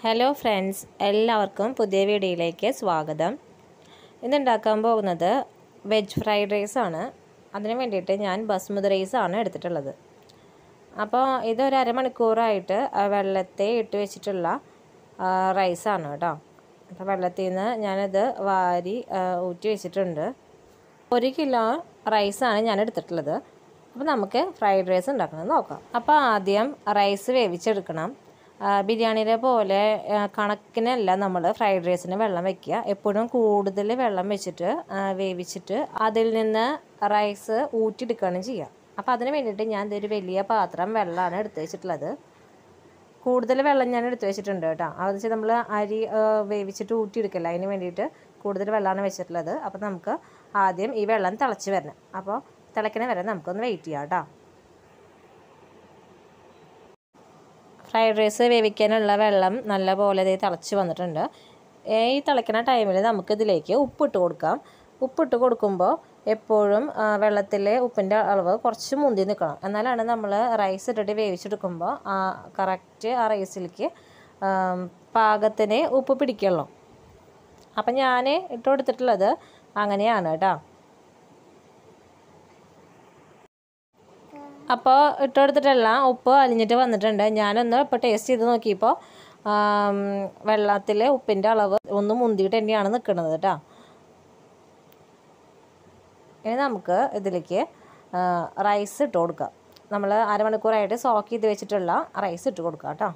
hello friends എല്ലാവർക്കും പുതിയ വീഡിയോയിലേക്ക് സ്വാഗതം ഇന്ന് ഉണ്ടാക്കാൻ പോകുന്നത് വെജ് ഫ്രൈഡ് റൈസ് ആണ് അതിന് വേണ്ടിയിട്ട് ഞാൻ ബസ്മതി റൈസ് ആണ് എടുത്തിട്ടുള്ളത് അപ്പോൾ ഇതൊരു അരമണിക്കൂറായിട്ട് ആ വെള്ളത്തെ ഇട്ട് വെച്ചിട്ടുള്ള ആ, റൈസാണ് കേട്ടോ അപ്പോൾ വെള്ളത്തിൽ നിന്ന് ഞാനത് വാരി ആ, ഊറ്റി വെച്ചിട്ടുണ്ട് ഒരു കിലോ റൈസാണ് ഞാൻ എടുത്തിട്ടുള്ളത് അപ്പോൾ നമുക്ക് ഫ്രൈഡ് റൈസ് ഉണ്ടാക്കുന്നത് നോക്കാം അപ്പോൾ ആദ്യം റൈസ് വേവിച്ചെടുക്കണം ആ, ബിരിയാണിയുടെ പോലെ ആ, കണക്കിനല്ല നമ്മൾ ഫ്രൈഡ് റൈസിന് വെള്ളം വെക്കുക എപ്പോഴും കൂടുതൽ വെള്ളം വെച്ചിട്ട് ആ, വേവിച്ചിട്ട് അതിൽ നിന്ന് റൈസ് ഊറ്റിയെടുക്കുകയാണ് ചെയ്യുക അപ്പോൾ അതിന് വേണ്ടിയിട്ട് ഞാൻ ഇതൊരു വലിയ പാത്രം വെള്ളമാണ് എടുത്ത് വെച്ചിട്ടുള്ളത് കൂടുതൽ വെള്ളം ഞാൻ എടുത്ത് വെച്ചിട്ടുണ്ട് കേട്ടോ അതെന്ന് വെച്ചാൽ നമ്മൾ അരി ആ, വേവിച്ചിട്ട് ഊറ്റിയെടുക്കില്ല അതിന് വേണ്ടിയിട്ട് കൂടുതൽ വെള്ളമാണ് വെച്ചിട്ടുള്ളത് അപ്പോൾ നമുക്ക് ആദ്യം ഈ വെള്ളം തിളച്ച് വരണം അപ്പോൾ തിളയ്ക്കണ വരെ നമുക്കൊന്ന് വെയിറ്റ് ചെയ്യാം കേട്ടോ ഫ്രൈഡ് റൈസ് വേവിക്കാനുള്ള വെള്ളം നല്ല പോലെ ദേ തിളച്ച് വന്നിട്ടുണ്ട് ഏ, ഈ തിളയ്ക്കുന്ന ടൈമിൽ നമുക്കിതിലേക്ക് ഉപ്പിട്ട് കൊടുക്കാം ഉപ്പിട്ട് കൊടുക്കുമ്പോൾ എപ്പോഴും വെള്ളത്തിലെ ഉപ്പിൻ്റെ അളവ് കുറച്ച് മുന്തി നിൽക്കണം എന്നാലാണ് നമ്മൾ റൈസ് ഇട്ടിട്ട് വേവിച്ചെടുക്കുമ്പോൾ കറക്റ്റ് ആ റൈസിലേക്ക് പാകത്തിന് ഉപ്പ് പിടിക്കുള്ളൂ അപ്പം ഞാൻ ഇട്ട് കൊടുത്തിട്ടുള്ളത് അങ്ങനെയാണ് കേട്ടോ അപ്പോൾ ഇട്ട് കൊടുത്തിട്ടെല്ലാം ഉപ്പ് അലിഞ്ഞിട്ട് വന്നിട്ടുണ്ട് ഞാനൊന്ന് ഇപ്പോൾ ടേസ്റ്റ് ചെയ്ത് നോക്കിയപ്പോൾ വെള്ളത്തിൽ ഉപ്പിൻ്റെ അളവ് ഒന്ന് മുന്തിയിട്ട് തന്നെയാണ് നിൽക്കുന്നത് കേട്ടോ ഇനി നമുക്ക് ഇതിലേക്ക് റൈസ് ഇട്ട് കൊടുക്കാം നമ്മൾ അരമണിക്കൂറായിട്ട് സോക്ക് ചെയ്ത് വെച്ചിട്ടുള്ള റൈസ് ഇട്ട് കൊടുക്കാം കേട്ടോ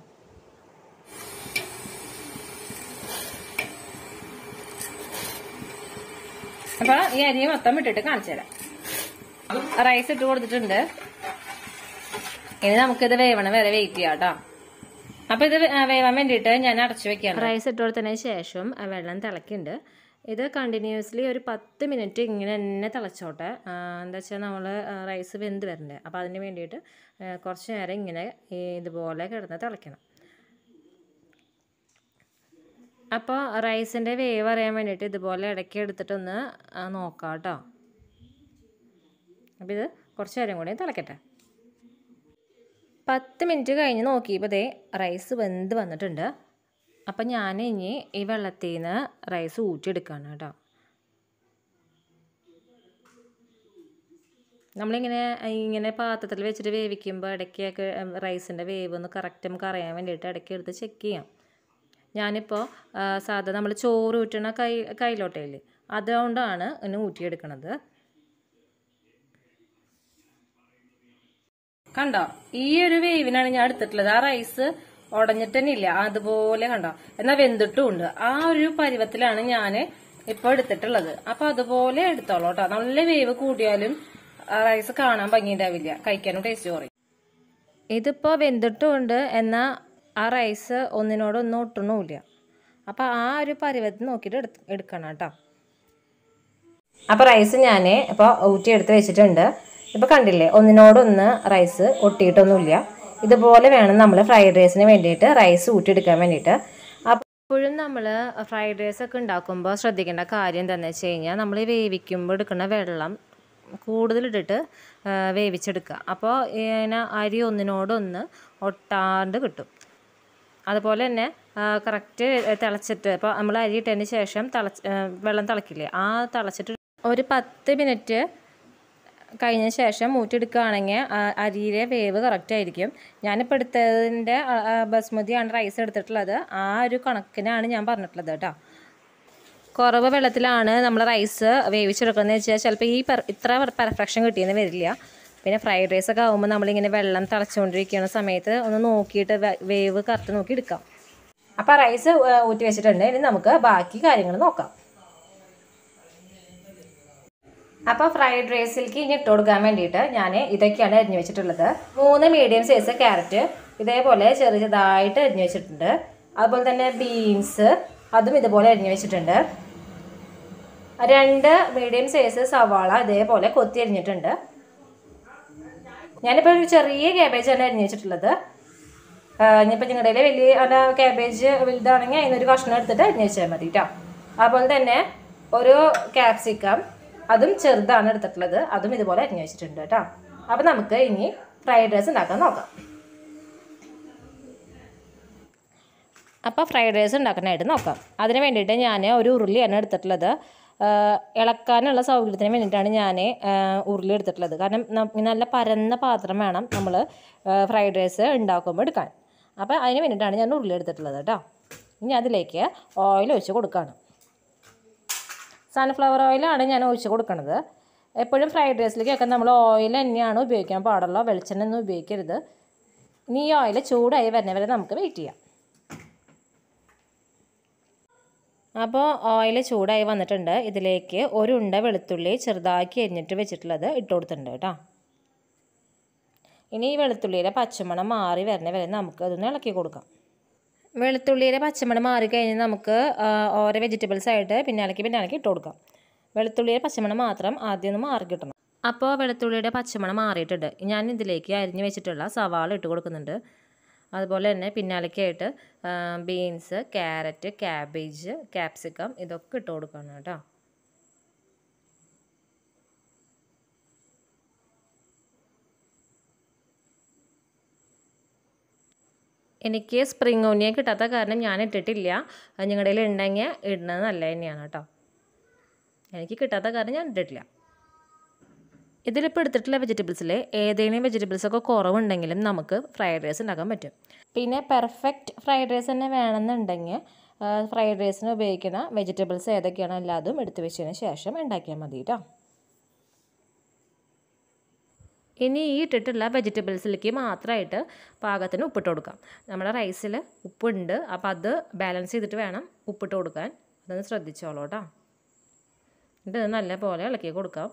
അപ്പോൾ ഈ അരി മൊത്തം ഇട്ടിട്ട് കാണിച്ചു തരാം റൈസ് ഇട്ട് കൊടുത്തിട്ടുണ്ട് ഇനി നമുക്കിത് വേവണം വരെ വെയിറ്റ് ചെയ്യാം കേട്ടോ അപ്പൊ ഇത് വേ- വേവാൻ വേണ്ടിയിട്ട് ഞാൻ അടച്ചു വെക്കാം റൈസ് ഇട്ട് കൊടുത്തതിന് ശേഷം ആ വെള്ളം തിളക്കുന്നുണ്ട് ഇത് കണ്ടിന്യൂസ്ലി ഒരു പത്ത് മിനിറ്റ് ഇങ്ങനെ തന്നെ തിളച്ചോട്ടെ ആ, എന്താ വെച്ചാൽ നമ്മൾ റൈസ് വെന്ത് വരണ്ടേ അപ്പോൾ അതിന് വേണ്ടിയിട്ട് ആ, കുറച്ച് നേരം ഇങ്ങനെ ഈ ഇതുപോലെ കിടന്ന് തിളയ്ക്കണം അപ്പോൾ റൈസിൻ്റെ വേവ് അറിയാൻ വേണ്ടിയിട്ട് ഇതുപോലെ ഇടയ്ക്ക് എടുത്തിട്ടൊന്ന് ആ, നോക്കാം കേട്ടോ അപ്പോൾ ഇത് കുറച്ച് നേരം കൂടി തിളക്കട്ടെ പത്ത് മിനിറ്റ് കഴിഞ്ഞ് നോക്കിയപ്പോൾ ദേ റൈസ് വെന്ത് വന്നിട്ടുണ്ട് അപ്പം ഞാൻ ഇനി ഈ വെള്ളത്തിൽ നിന്ന് റൈസ് ഊറ്റിയെടുക്കുകയാണ് കേട്ടോ നമ്മളിങ്ങനെ ഇങ്ങനെ പാത്രത്തിൽ വെച്ചിട്ട് വേവിക്കുമ്പോൾ ഇടയ്ക്കൊക്കെ റൈസിൻ്റെ വേവ് ഒന്ന് കറക്റ്റ് നമുക്ക് അറിയാൻ വേണ്ടിയിട്ട് ഇടയ്ക്ക് എടുത്ത് ചെക്ക് ചെയ്യാം ഞാനിപ്പോൾ ആ, സാധാ നമ്മൾ ചോറ് ഊറ്റണ കൈ കൈലോട്ടയില്ലേ അതുകൊണ്ടാണ് ഇന്ന് ഊറ്റിയെടുക്കണത് കണ്ടോ ഈ ഒരു വേവിനാണ് ഞാൻ എടുത്തിട്ടുള്ളത് ആ റൈസ് ഉടഞ്ഞിട്ട് തന്നെ ഇല്ല അതുപോലെ കണ്ടോ എന്നാ വെന്തിട്ടും ഉണ്ട് ആ ഒരു പരുവത്തിലാണ് ഞാൻ ഇപ്പൊ എടുത്തിട്ടുള്ളത് അപ്പൊ അതുപോലെ എടുത്തോളൂ കേട്ടോ നല്ല വേവ് കൂടിയാലും റൈസ് കാണാൻ ഭംഗിയുണ്ടാവില്ല കഴിക്കാനും ടേസ്റ്റ് കുറയും ഇതിപ്പോ വെന്തിട്ടും ഉണ്ട് എന്നാ ആ റൈസ് ഒന്നിനോടൊന്നും ഒട്ടണമില്ല അപ്പൊ ആ ഒരു പരുവത്തിൽ നോക്കിയിട്ട് എടുത്ത് എടുക്കണം കേട്ടോ അപ്പോൾ റൈസ് ഞാൻ ഇപ്പോൾ ഊറ്റി എടുത്ത് വെച്ചിട്ടുണ്ട് ഇപ്പോൾ കണ്ടില്ലേ ഒന്നിനോടൊന്ന് റൈസ് ഒട്ടിയിട്ടൊന്നുമില്ല ഇതുപോലെ വേണം നമ്മൾ ഫ്രൈഡ് റൈസിന് വേണ്ടിയിട്ട് റൈസ് ഊറ്റിയെടുക്കാൻ വേണ്ടിയിട്ട് അപ്പോഴും നമ്മൾ ഫ്രൈഡ് റൈസ് ഒക്കെ ഉണ്ടാക്കുമ്പോൾ ശ്രദ്ധിക്കേണ്ട കാര്യം എന്താണെന്ന് വെച്ച് കഴിഞ്ഞാൽ നമ്മൾ വേവിക്കുമ്പോൾ എടുക്കുന്ന വെള്ളം കൂടുതലിട്ടിട്ട് ആ, വേവിച്ചെടുക്കുക അപ്പോൾ ഇങ്ങനെ അരി ഒന്നിനോടൊന്ന് ഒട്ടാണ്ട് കിട്ടും അതുപോലെ തന്നെ കറക്റ്റ് തിളച്ചിട്ട് ഇപ്പോൾ നമ്മൾ അരി ഇട്ടതിന് ശേഷം തിളച്ച് ആ, വെള്ളം തിളക്കില്ലേ ആ തിളച്ചിട്ട് ഒരു പത്ത് മിനിറ്റ് കഴിഞ്ഞ ശേഷം ഊറ്റിയെടുക്കുകയാണെങ്കിൽ അരിയിലെ വേവ് കറക്റ്റ് ആയിരിക്കും ഞാനിപ്പോൾ എടുത്തതിൻ്റെ ആ, ആ, ബസ്മതിയാണ് റൈസ് എടുത്തിട്ടുള്ളത് ആ ഒരു കണക്കിനാണ് ഞാൻ പറഞ്ഞിട്ടുള്ളത് കേട്ടോ കുറവ് വെള്ളത്തിലാണ് നമ്മൾ റൈസ് വേവിച്ചെടുക്കുന്നത് വെച്ചാൽ ചിലപ്പോൾ ഈ പെർ ഇത്ര പെർഫെക്ഷൻ കിട്ടിയെന്ന് വരില്ല പിന്നെ ഫ്രൈഡ് റൈസ് ഒക്കെ ആകുമ്പോൾ നമ്മളിങ്ങനെ വെള്ളം തിളച്ചുകൊണ്ടിരിക്കുന്ന സമയത്ത് ഒന്ന് നോക്കിയിട്ട് വേ- വേവ് കറക്റ്റ് നോക്കി എടുക്കാം അപ്പോൾ റൈസ് ഊറ്റി വെച്ചിട്ടുണ്ട് ഇനി നമുക്ക് ബാക്കി കാര്യങ്ങൾ നോക്കാം അപ്പോൾ ഫ്രൈഡ് റൈസിലേക്ക് ഇനി ഇട്ട് കൊടുക്കാൻ വേണ്ടിയിട്ട് ഞാൻ ഇതൊക്കെയാണ് അരിഞ്ഞു വെച്ചിട്ടുള്ളത് മൂന്ന് മീഡിയം സൈസ് ക്യാരറ്റ് ഇതേപോലെ ചെറിയ ചെറുതായിട്ട് അരിഞ്ഞു വെച്ചിട്ടുണ്ട് അതുപോലെ തന്നെ ബീൻസ് അതും ഇതുപോലെ അരിഞ്ഞു വെച്ചിട്ടുണ്ട് രണ്ട് മീഡിയം സൈസ് സവാള ഇതേപോലെ കൊത്തി അരിഞ്ഞിട്ടുണ്ട് ഞാനിപ്പോൾ ഒരു ചെറിയ ക്യാബേജാണ് അരിഞ്ഞു വെച്ചിട്ടുള്ളത് ഇനിയിപ്പോൾ നിങ്ങളുടെ കയ്യിൽ വലിയ അല്ല ക്യാബേജ് വലുതാണെങ്കിൽ അതിനൊരു കഷ്ണം എടുത്തിട്ട് അരിഞ്ഞു വെച്ചാൽ മതി കേട്ടോ അതുപോലെ തന്നെ ഒരു ക്യാപ്സിക്കം അതും ചെറുതാണ് എടുത്തിട്ടുള്ളത് അതും ഇതുപോലെ അരിഞ്ഞു വെച്ചിട്ടുണ്ട് കേട്ടോ അപ്പോൾ നമുക്ക് ഇനി ഫ്രൈഡ് റൈസ് ഉണ്ടാക്കാൻ നോക്കാം അപ്പോൾ ഫ്രൈഡ് റൈസ് ഉണ്ടാക്കാനായിട്ട് നോക്കാം അതിന് വേണ്ടിയിട്ട് ഞാൻ ഒരു ഉരുളിയാണ് എടുത്തിട്ടുള്ളത് ഇളക്കാനുള്ള സൗകര്യത്തിന് വേണ്ടിയിട്ടാണ് ഞാൻ ഉരുളി എടുത്തിട്ടുള്ളത് കാരണം നല്ല പരന്ന പാത്രം വേണം നമ്മൾ ഫ്രൈഡ് റൈസ് ഉണ്ടാക്കുമ്പോൾ എടുക്കാൻ അപ്പോൾ അതിന് വേണ്ടിയിട്ടാണ് ഞാൻ ഉരുളി എടുത്തിട്ടുള്ളത് കേട്ടോ ഇനി അതിലേക്ക് ഓയിൽ ഒഴിച്ച് കൊടുക്കുകയാണ് സൺഫ്ലവർ ഓയിലാണ് ഞാൻ ഒഴിച്ച് കൊടുക്കുന്നത് എപ്പോഴും ഫ്രൈഡ് റൈസിലേക്കൊക്കെ നമ്മൾ ഓയിൽ തന്നെയാണ് ഉപയോഗിക്കാൻ പാടുള്ളൂ വെളിച്ചെണ്ണ ഒന്നും ഉപയോഗിക്കരുത് ഇനി ഈ ഓയിൽ ചൂടായി വരുന്ന വരെ നമുക്ക് വെയിറ്റ് ചെയ്യാം അപ്പോൾ ഓയിൽ ചൂടായി വന്നിട്ടുണ്ട് ഇതിലേക്ക് ഒരു ഉണ്ട വെളുത്തുള്ളി ചെറുതാക്കി അരിഞ്ഞിട്ട് വെച്ചിട്ടുള്ളത് ഇട്ട് കൊടുത്തിട്ടുണ്ട് കേട്ടോ ഇനി ഈ വെളുത്തുള്ളിയുടെ പച്ചമണം മാറി വരുന്ന വരെ നമുക്ക് അതൊന്ന് ഇളക്കി കൊടുക്കാം വെളുത്തുള്ളിയുടെ പച്ചമണം മാറി കഴിഞ്ഞ് നമുക്ക് ഓരോ വെജിറ്റബിൾസ് ആയിട്ട് പിന്നാലേക്ക് പിന്നാലേക്ക് ഇട്ട് കൊടുക്കാം വെളുത്തുള്ളിയുടെ പച്ചമണം മാത്രം ആദ്യം ഒന്ന് മാറി കിട്ടണം അപ്പോൾ വെളുത്തുള്ളിയുടെ പച്ചമണം മാറിയിട്ടുണ്ട് ഞാൻ ഇതിലേക്ക് അരിഞ്ഞ് വെച്ചിട്ടുള്ള സവാള ഇട്ട് കൊടുക്കുന്നുണ്ട് അതുപോലെ തന്നെ പിന്നാലേക്കായിട്ട് ബീൻസ് ക്യാരറ്റ് ക്യാബേജ് ക്യാപ്സിക്കം ഇതൊക്കെ ഇട്ട് കൊടുക്കണം കേട്ടോ എനിക്ക് സ്പ്രിങ് ഓണിയൻ കിട്ടാത്ത കാരണം ഞാൻ ഇട്ടിട്ടില്ല നിങ്ങളുടെ കയ്യിൽ ഉണ്ടെങ്കിൽ ഇടുന്നത് നല്ല തന്നെയാണ് കേട്ടോ എനിക്ക് കിട്ടാത്ത കാരണം ഞാൻ ഇട്ടിട്ടില്ല ഇതിലിപ്പോൾ എടുത്തിട്ടുള്ള വെജിറ്റബിൾസിൽ ഏതെങ്കിലും വെജിറ്റബിൾസ് ഒക്കെ കുറവുണ്ടെങ്കിലും നമുക്ക് ഫ്രൈഡ് റൈസ് ഉണ്ടാക്കാൻ പറ്റും പിന്നെ പെർഫെക്റ്റ് ഫ്രൈഡ് റൈസ് തന്നെ വേണമെന്നുണ്ടെങ്കിൽ ഫ്രൈഡ് റൈസിന് ഉപയോഗിക്കുന്ന വെജിറ്റബിൾസ് ഏതൊക്കെയാണ് എല്ലാതും എടുത്തു വെച്ചതിന് ശേഷം ഉണ്ടാക്കിയാൽ മതി കേട്ടോ ഇനി ഈ ഇട്ടിട്ടുള്ള വെജിറ്റബിൾസിലേക്ക് മാത്രമായിട്ട് പാകത്തിന് ഉപ്പിട്ട് കൊടുക്കാം നമ്മുടെ റൈസിൽ ഉപ്പുണ്ട് അപ്പോൾ അത് ബാലൻസ് ചെയ്തിട്ട് വേണം ഉപ്പിട്ട് കൊടുക്കാൻ അതൊന്ന് ശ്രദ്ധിച്ചോളൂ കേട്ടോ ഇത് നല്ല പോലെ ഇളക്കി കൊടുക്കാം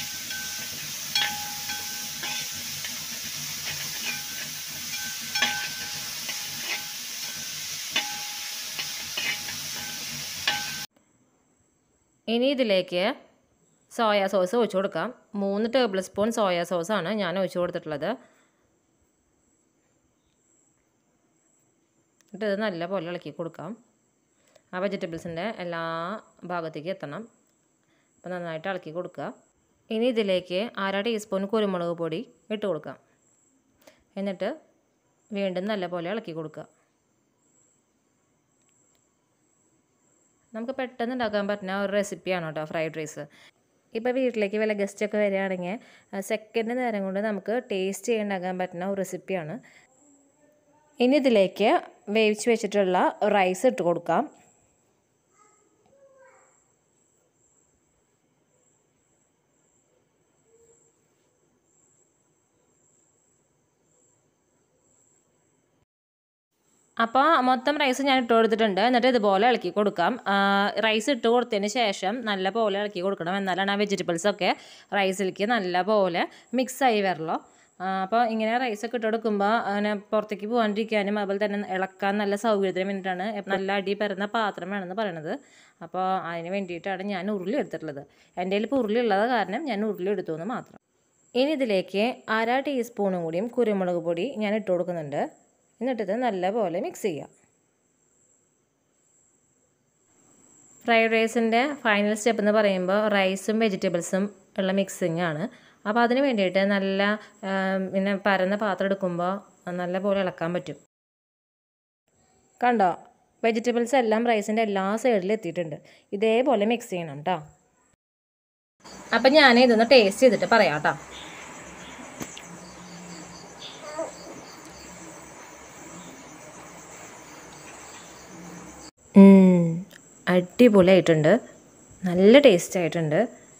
ഇനി ഇതിലേക്ക് സോയ സോസ് ഒഴിച്ചു കൊടുക്കാം മൂന്ന് ടേബിൾ സ്പൂൺ സോയ സോസാണ് ഞാൻ ഒഴിച്ചു കൊടുത്തിട്ടുള്ളത് എന്നിട്ട് ഇത് നല്ല പോലെ ഇളക്കി കൊടുക്കാം ആ വെജിറ്റബിൾസിൻ്റെ എല്ലാ ഭാഗത്തേക്ക് എത്തണം അപ്പോൾ നന്നായിട്ട് ഇളക്കി കൊടുക്കുക ഇനി ഇതിലേക്ക് അര ടീസ്പൂൺ കുരുമുളക് പൊടി ഇട്ട് കൊടുക്കാം എന്നിട്ട് വീണ്ടും നല്ല പോലെ ഇളക്കി കൊടുക്കുക നമുക്ക് പെട്ടെന്ന് ഉണ്ടാക്കാൻ പറ്റുന്ന ഒരു റെസിപ്പിയാണ് കേട്ടോ ഫ്രൈഡ് റൈസ് ഇപ്പോൾ വീട്ടിലേക്ക് വല്ല ഗസ്റ്റൊക്കെ വരികയാണെങ്കിൽ സെക്കൻഡ് നേരം കൊണ്ട് നമുക്ക് ടേസ്റ്റ് ചെയ്യുണ്ടാക്കാൻ പറ്റുന്ന ഒരു റെസിപ്പിയാണ് ഇനി ഇതിലേക്ക് വേവിച്ച് വെച്ചിട്ടുള്ള റൈസ് ഇട്ട് കൊടുക്കാം അപ്പോൾ മൊത്തം റൈസ് ഞാൻ ഇട്ട് കൊടുത്തിട്ടുണ്ട് എന്നിട്ട് ഇതുപോലെ ഇളക്കി കൊടുക്കാം റൈസ് ഇട്ട് കൊടുത്തതിന് ശേഷം നല്ല പോലെ ഇളക്കി കൊടുക്കണം എന്നാലാണ് ആ വെജിറ്റബിൾസ് ഒക്കെ റൈസിലേക്ക് നല്ല പോലെ മിക്സായി വരല്ലോ അപ്പോൾ ഇങ്ങനെ റൈസൊക്കെ ഇട്ട് കൊടുക്കുമ്പോൾ അങ്ങനെ പുറത്തേക്ക് പോകാണ്ടിരിക്കാനും അതുപോലെ തന്നെ ഇളക്കാൻ നല്ല സൗകര്യത്തിന് വേണ്ടിയിട്ടാണ് നല്ല അടി പരന്ന പാത്രം വേണമെന്ന് പറയണത് അപ്പോൾ അതിന് വേണ്ടിയിട്ടാണ് ഞാൻ ഉരുളി എടുത്തിട്ടുള്ളത് എൻ്റെ കയ്യിൽ ഇപ്പോൾ ഉരുളി ഉള്ളത് കാരണം ഞാൻ ഉരുളി എടുത്തു എന്ന് മാത്രം ഇനി ഇതിലേക്ക് അര ടീസ്പൂണും കൂടിയും കുരുമുളക് പൊടി ഞാൻ ഇട്ട് കൊടുക്കുന്നുണ്ട് എന്നിട്ടിത് നല്ലപോലെ മിക്സ് ചെയ്യുക ഫ്രൈഡ് റൈസിൻ്റെ ഫൈനൽ സ്റ്റെപ്പ് എന്ന് പറയുമ്പോൾ റൈസും വെജിറ്റബിൾസും ഉള്ള മിക്സിങ് ആണ് അപ്പോൾ അതിന് വേണ്ടിയിട്ട് നല്ല പിന്നെ പരന്ന പാത്രം എടുക്കുമ്പോൾ നല്ല പോലെ ഇളക്കാൻ പറ്റും കണ്ടോ വെജിറ്റബിൾസ് എല്ലാം റൈസിൻ്റെ എല്ലാ സൈഡിലും എത്തിയിട്ടുണ്ട് ഇതേപോലെ മിക്സ് ചെയ്യണം കേട്ടോ അപ്പം ഞാൻ ഇതൊന്ന് ടേസ്റ്റ് ചെയ്തിട്ട് പറയാം കേട്ടോ അടിപൊളിയായിട്ടുണ്ട് നല്ല ടേസ്റ്റ് ആയിട്ടുണ്ട്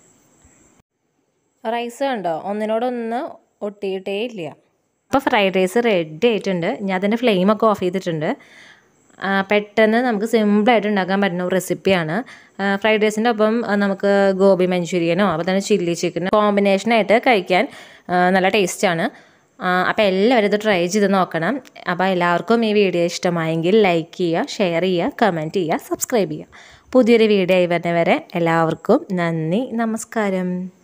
റൈസ് കണ്ടോ ഒന്നിനോടൊന്ന് ഒട്ടിയിട്ടേ ഇല്ല അപ്പോൾ ഫ്രൈഡ് റൈസ് റെഡി ആയിട്ടുണ്ട് ഞാൻ അതിൻ്റെ ഫ്ലെയിമൊക്കെ ഓഫ് ചെയ്തിട്ടുണ്ട് പെട്ടെന്ന് നമുക്ക് സിമ്പിളായിട്ട് ഉണ്ടാക്കാൻ പറ്റുന്ന ഒരു റെസിപ്പിയാണ് ഫ്രൈഡ് റൈസിൻ്റെ ഒപ്പം നമുക്ക് ഗോബി മഞ്ചൂരിയനോ അപ്പോൾ തന്നെ ചില്ലി ചിക്കനോ കോമ്പിനേഷനായിട്ട് കഴിക്കാൻ നല്ല ടേസ്റ്റാണ് അപ്പോൾ എല്ലാവരും ഇത് ട്രൈ ചെയ്ത് നോക്കണം അപ്പോൾ എല്ലാവർക്കും ഈ വീഡിയോ ഇഷ്ടമായെങ്കിൽ ലൈക്ക് ചെയ്യുക ഷെയർ ചെയ്യുക കമൻറ്റ് ചെയ്യുക സബ്സ്ക്രൈബ് ചെയ്യുക പുതിയൊരു വീഡിയോ ആയി വരുന്നവരെ എല്ലാവർക്കും നന്ദി നമസ്കാരം